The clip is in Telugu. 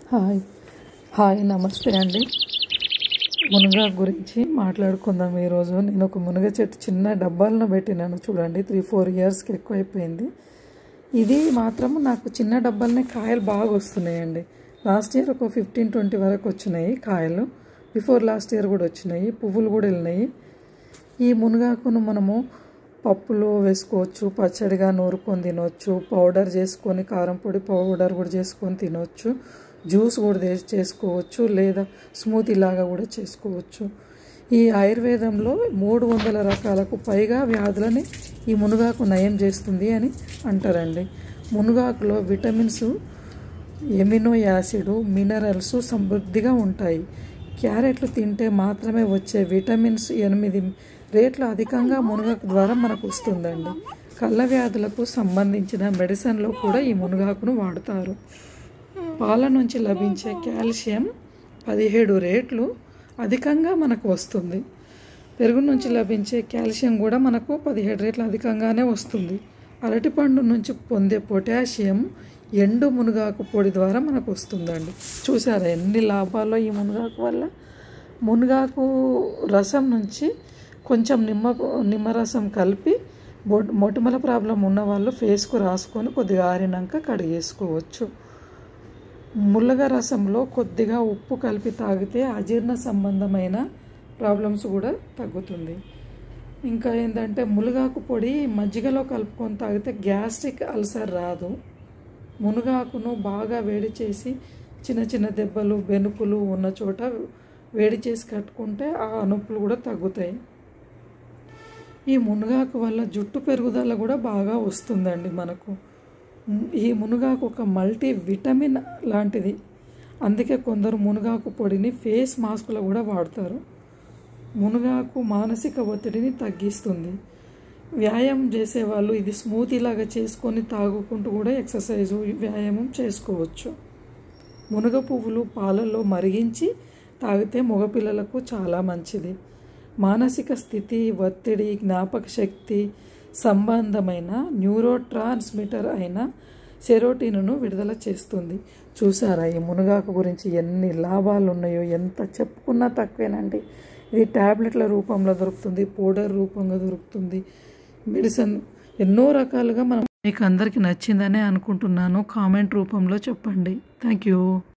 హాయ్ హాయ్ నమస్తే అండి మునగ గురించి మాట్లాడుకుందాం ఈరోజు నేను ఒక మునగ చెట్టు చిన్న డబ్బాలను పెట్టినాను చూడండి త్రీ ఫోర్ ఇయర్స్కి ఎక్కువైపోయింది ఇది మాత్రం నాకు చిన్న డబ్బాలనే కాయలు బాగా వస్తున్నాయండి లాస్ట్ ఇయర్ ఒక ఫిఫ్టీన్ ట్వంటీ వరకు వచ్చినాయి కాయలు బిఫోర్ లాస్ట్ ఇయర్ కూడా వచ్చినాయి పువ్వులు కూడా వెళ్ళినాయి ఈ మునగాకును మనము పప్పులో వేసుకోవచ్చు పచ్చడిగా నూరుకొని తినవచ్చు పౌడర్ చేసుకొని కారం పొడి పౌడర్ కూడా చేసుకొని తినవచ్చు జ్యూస్ కూడా చేసి- చేసుకోవచ్చు లేదా స్మూతీ లాగా కూడా చేసుకోవచ్చు ఈ ఆయుర్వేదంలో మూడు వందల రకాలకు పైగా వ్యాధులని ఈ మునగాకు నయం చేస్తుంది అని అంటారండి మునగాకులో విటమిన్స్ ఎమినో యాసిడ్ మినరల్స్ సమృద్ధిగా ఉంటాయి క్యారెట్లు తింటే మాత్రమే వచ్చే విటమిన్స్ ఎనిమిది రేట్లు అధికంగా మునగాకు ద్వారా మనకు వస్తుందండి కళ్ళ వ్యాధులకు సంబంధించిన మెడిసిన్లో కూడా ఈ మునగాకును వాడతారు పాల నుంచి లభించే కాల్షియం పదిహేడు రేట్లు అధికంగా మనకు వస్తుంది పెరుగు నుంచి లభించే కాల్షియం కూడా మనకు పదిహేడు రేట్లు అధికంగానే వస్తుంది అరటిపండు నుంచి పొందే పొటాషియం ఎండు మునగాకు పొడి ద్వారా మనకు వస్తుందండి చూసారా ఎన్ని లాభాలు ఈ మునగాకు వల్ల మునగాకు రసం నుంచి కొంచెం నిమ్మ నిమ్మరసం కలిపి బొ- మొటిమల ప్రాబ్లం ఉన్న వాళ్ళు ఫేస్కు రాసుకొని కొద్దిగా ఆరినాక కడిగేసుకోవచ్చు ముల్లగ రసంలో కొద్దిగా ఉప్పు కలిపి తాగితే అజీర్ణ సంబంధమైన ప్రాబ్లమ్స్ కూడా తగ్గుతుంది ఇంకా ఏంటంటే మునగాకు పొడి మజ్జిగలో కలుపుకొని తాగితే గ్యాస్ట్రిక్ అల్సర్ రాదు మునగాకును బాగా వేడి చేసి చిన్న చిన్న దెబ్బలు బెనుకులు ఉన్న చోట వేడి చేసి కట్టుకుంటే ఆ నొప్పులు కూడా తగ్గుతాయి ఈ మునగాకు వల్ల జుట్టు పెరుగుదల కూడా బాగా వస్తుందండి మనకు ఈ మునగాకు ఒక మల్టీ విటమిన్ లాంటిది అందుకే కొందరు మునగాకు పొడిని ఫేస్ మాస్కులో కూడా వాడతారు మునగాకు మానసిక ఒత్తిడిని తగ్గిస్తుంది వ్యాయామం చేసేవాళ్ళు ఇది స్మూతీ లాగా చేసుకొని తాగుకుంటూ కూడా ఎక్సర్సైజు వ్యాయామం చేసుకోవచ్చు మునగ పువ్వులు పాలల్లో మరిగించి తాగితే మగపిల్లలకు చాలా మంచిది మానసిక స్థితి ఒత్తిడి జ్ఞాపక శక్తి సంబంధమైన న్యూరో ట్రాన్స్మిటర్ అయిన సెరోటిన్ను విడుదల చేస్తుంది చూసారా ఈ మునగాకు గురించి ఎన్ని లాభాలు ఉన్నాయో ఎంత చెప్పుకున్నా తక్కువేనండి ఇది ట్యాబ్లెట్ల రూపంలో దొరుకుతుంది పౌడర్ రూపంగా దొరుకుతుంది మెడిసిన్ ఎన్నో రకాలుగా మనం మీకు అందరికీ నచ్చిందనే అనుకుంటున్నాను కామెంట్ రూపంలో చెప్పండి థ్యాంక్ యూ